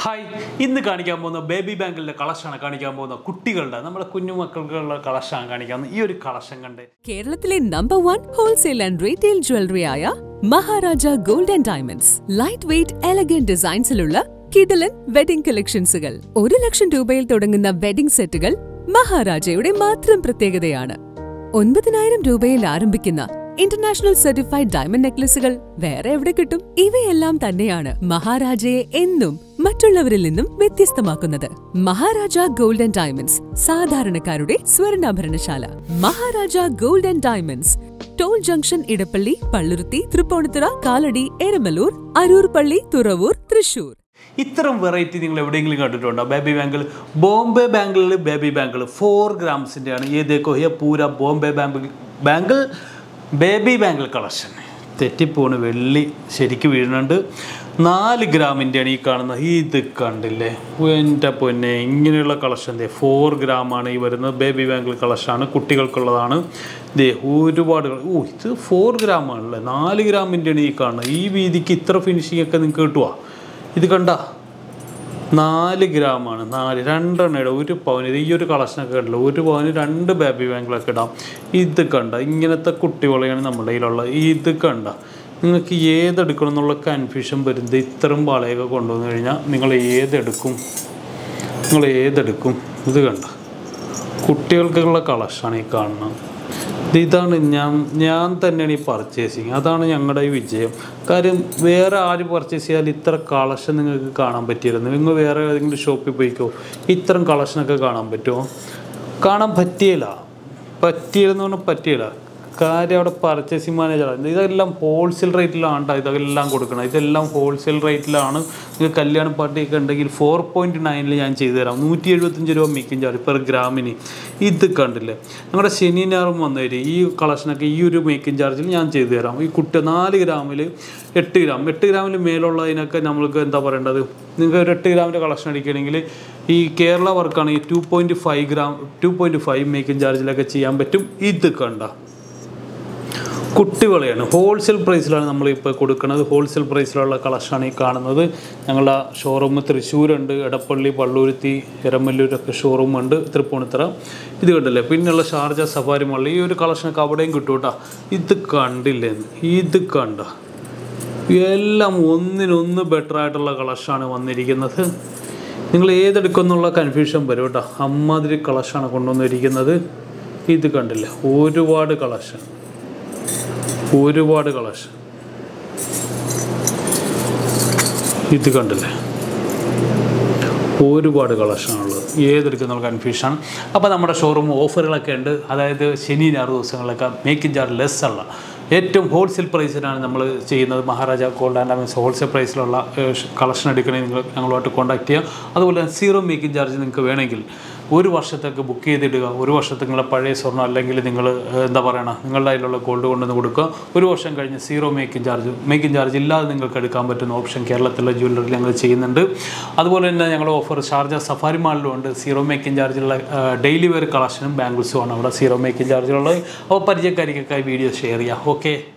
Hi ഇന്ന് കാണിക്കാൻ പോകുന്ന ബേബി ബാങ്കിലെ കളക്ഷനാണ് കാണിക്കാൻ പോകുന്ന കുട്ടികളുടെ നമ്മുടെ കുഞ്ഞുമക്കൾക്കുള്ള കളക്ഷനാണ് കാണിക്കാൻ പോകുന്നത്. ഈ ഒരു കളക്ഷൻ കണ്ട് കേരളത്തിലെ number one wholesale and retail jewellery ആയ Maharaja gold and diamonds light weight elegant ഡിസൈൻസിലുള്ള കിടലൻ വെഡിംഗ് കളക്ഷൻസുകൾ ഒരു ലക്ഷം രൂപയിൽ തുടങ്ങുന്ന വെഡിംഗ് സെറ്റുകൾ മഹാരാജയുടെ മാത്രം പ്രത്യേകതയാണ് ഒൻപതിനായിരം രൂപയിൽ ആരംഭിക്കുന്ന ഇന്റർനാഷണൽ സർട്ടിഫൈഡ് ഡയമണ്ട് നെക്ലസുകൾ വേറെ എവിടെ കിട്ടും ഇവയെല്ലാം തന്നെയാണ് മഹാരാജയെ എന്നും മറ്റുള്ളവരിൽ നിന്നും വ്യത്യസ്തമാക്കുന്നത് മഹാരാജ ഗോൾഡ് ആൻഡ് ഡയമണ്ട്സ് സാധാരണക്കാരുടെ സ്വർണ്ണാഭരണശാല Maharaja gold and diamonds toll junction Edappally Palluruthy Tripunithura Kalady Eramalloor Aroor പള്ളി തുറവൂർ തൃശൂർ ഇത്തരം വെറൈറ്റി നിങ്ങൾ എവിടെയെങ്കിലും കണ്ടിട്ടുണ്ടോ ബേബി ബാങ്കിൾ ബോംബെ ബാങ്കിളിൽ ബേബി ബാങ്കിൾ ഫോർ ഗ്രാംസിൻ്റെ ആണ് ये देखो ये पूरा Bombay bangle bangle baby bangle collection തെറ്റിപ്പോണ് വെള്ളി ശരിക്ക് വീഴുന്നുണ്ട് നാല് ഗ്രാമിൻ്റെയാണ് ഈ കാണുന്നത് ഇത് കണ്ടില്ലേ എൻ്റെ പൊന്നെ ഇങ്ങനെയുള്ള കളക്ഷൻ ദേ ഫോർ ഗ്രാമാണ് ഈ വരുന്നത് ബേബി ബാങ്കിൾ കളക്ഷനാണ് കുട്ടികൾക്കുള്ളതാണ് ദേ ഒരുപാട് കള- ഓ ഇത് ഫോർ ഗ്രാമാണല്ലേ നാല് ഗ്രാമിൻ്റെയാണ് ഈ കാണുന്നത് ഈ വീതിക്ക് ഇത്ര ഫിനിഷിംഗ് ഒക്കെ നിങ്ങൾക്ക് കിട്ടുക ഇത് കണ്ട നാല് ഗ്രാമാണ് നാല് രണ്ടെണ്ണം ഇടാം ഒരു പവന് ഇത് ഈ ഒരു കളക്ഷനൊക്കെ ഉണ്ടല്ലോ ഒരു പവന് രണ്ട് ബേബി ബാങ്കിലൊക്കെ ഇടാം ഇത് കണ്ട ഇങ്ങനത്തെ കുട്ടികളെയാണ് നമ്മുടെ കയ്യിലുള്ളത് ഇത് കണ്ട നിങ്ങൾക്ക് ഏതെടുക്കണം എന്നുള്ള കൺഫ്യൂഷൻ വരുന്നത് ഇത്തരം വളയൊക്കെ കൊണ്ടുവന്നു കഴിഞ്ഞാൽ നിങ്ങൾ ഏതെടുക്കും നിങ്ങൾ ഏതെടുക്കും ഇത് കണ്ട കുട്ടികൾക്കുള്ള കളക്ഷനാണ് ഈ കാണുന്നത് ഇത് ഇതാണ് ഞാൻ ഞാൻ തന്നെയാണ് ഈ പർച്ചേസിങ് അതാണ് ഞങ്ങളുടെ ഈ വിജയം കാര്യം വേറെ ആര് പർച്ചേസ് ചെയ്താൽ ഇത്ര കളക്ഷൻ നിങ്ങൾക്ക് കാണാൻ പറ്റിയിരുന്നു നിങ്ങൾ വേറെ ഏതെങ്കിലും ഷോപ്പിൽ പോയിക്കോ ഇത്തരം കളക്ഷനൊക്കെ കാണാൻ പറ്റുമോ കാണാൻ പറ്റിയില്ല പറ്റിയില്ലെന്ന് പറഞ്ഞാൽ പറ്റിയില്ല കാര്യം അവിടെ പർച്ചേസിങ് മാനേജറാണ് ഇതെല്ലാം ഹോൾസെയിൽ റേറ്റിലാണ് ട്ടോ ഇതെല്ലാം കൊടുക്കണം ഇതെല്ലാം ഹോൾസെയിൽ റേറ്റിലാണ് നിങ്ങൾ കല്യാണ പാർട്ടിയൊക്കെ ഉണ്ടെങ്കിൽ ഫോർ പോയിൻറ്റ് നയനിൽ ഞാൻ ചെയ്തു തരാം നൂറ്റി എഴുപത്തഞ്ച് രൂപ മേക്കിംഗ് ചാർജ് പെർ ഗ്രാമിന് ഇത് കണ്ടില്ലേ ഞങ്ങളുടെ ശനി ഞായറും വന്നു തരും ഈ കളക്ഷനൊക്കെ ഈ ഒരു മേക്കിംഗ് ചാർജിൽ ഞാൻ ചെയ്തു തരാം ഈ കുട്ടി നാല് ഗ്രാമിൽ എട്ട് ഗ്രാം എട്ട് ഗ്രാമിൽ മേലുള്ളതിനൊക്കെ നമ്മൾക്ക് എന്താ പറയേണ്ടത് നിങ്ങൾക്ക് ഒരു എട്ട് ഗ്രാമിൻ്റെ കളക്ഷൻ അടിക്കുകയാണെങ്കിൽ ഈ കേരള വർക്കാണെങ്കിൽ two point five gram two point five making ചാർജിലൊക്കെ ചെയ്യാൻ പറ്റും ഇത് കണ്ട കുട്ടിവളയാണ് ഹോൾസെയിൽ പ്രൈസിലാണ് നമ്മളിപ്പോൾ കൊടുക്കുന്നത് ഹോൾസെയിൽ പ്രൈസിലുള്ള കളക്ഷനാണ് ഈ കാണുന്നത് ഞങ്ങളുടെ ഷോറൂം തൃശ്ശൂരുണ്ട് എടപ്പള്ളി പള്ളൂരുത്തി എരമല്ലൂരൊക്കെ ഷോറൂമുണ്ട് തൃപ്പൂണിത്തറ ഇത് കണ്ടില്ലേ പിന്നെയുള്ള ഷാർജ സഫാരി മള്ളി ഈ ഒരു കളക്ഷനൊക്കെ അവിടെയും കിട്ടും കേട്ടോ ഇത് കണ്ടില്ലേ ഇത് കണ്ട എല്ലാം ഒന്നിനൊന്ന് ബെറ്റർ ആയിട്ടുള്ള കളക്ഷനാണ് വന്നിരിക്കുന്നത് നിങ്ങൾ ഏതെടുക്കുന്നുള്ള കൺഫ്യൂഷൻ വരും കേട്ടോ അമ്മാതിരി കളക്ഷനാണ് കൊണ്ടുവന്നിരിക്കുന്നത് ഇത് കണ്ടില്ലേ ഒരുപാട് കളക്ഷൻ ഒരുപാട് കളക്ഷൻ ഇത് കണ്ടില്ലേ ഒരുപാട് കളക്ഷനാണുള്ളത് ഏതെടുക്കുന്ന കൺഫ്യൂഷൻ അപ്പോൾ നമ്മുടെ ഷോറൂം ഓഫറുകളൊക്കെ ഉണ്ട് അതായത് ശനി ഞായർ ദിവസങ്ങളിലൊക്കെ മേക്കിംഗ് ചാർജ് ലെസ് ഉള്ള ഏറ്റവും ഹോൾസെയിൽ പ്രൈസിലാണ് നമ്മൾ ചെയ്യുന്നത് Maharaja gold and diamonds wholesale പ്രൈസിലുള്ള കളക്ഷൻ എടുക്കണമെങ്കിൽ നിങ്ങൾ ഞങ്ങളുമായിട്ട് കോൺടാക്ട് ചെയ്യുക അതുപോലെ സീറോ മേക്കിംഗ് ചാർജ് നിങ്ങൾക്ക് വേണമെങ്കിൽ ഒരു വർഷത്തേക്ക് ബുക്ക് ചെയ്തിടുക ഒരു വർഷത്തേക്ക് നിങ്ങളെ പഴയ സ്വർണ്ണം അല്ലെങ്കിൽ നിങ്ങൾ എന്താ പറയണ നിങ്ങളുടെ കയ്യിലുള്ള ഗോൾഡ് കൊണ്ടുവന്ന് കൊടുക്കുക ഒരു വർഷം കഴിഞ്ഞ് zero making charge making charge ഇല്ലാതെ നിങ്ങൾക്ക് എടുക്കാൻ പറ്റുന്ന ഓപ്ഷൻ കേരളത്തിലെ ജ്വല്ലറി ഞങ്ങൾ ചെയ്യുന്നുണ്ട് അതുപോലെ തന്നെ ഞങ്ങൾ ഓഫർ ഷാർജ സഫാരി മാളിലും ഉണ്ട് സീറോ മേക്കിംഗ് ചാർജുള്ള ഡെയിലി വെയർ കളക്ഷനും ബാംഗിൾസും ആണ് അവിടെ സീറോ മേക്കിംഗ് ചാർജുള്ളത് അപ്പോൾ പരിചയക്കാരിക്കൊക്കെ വീഡിയോ ഷെയർ ചെയ്യാം ഓക്കെ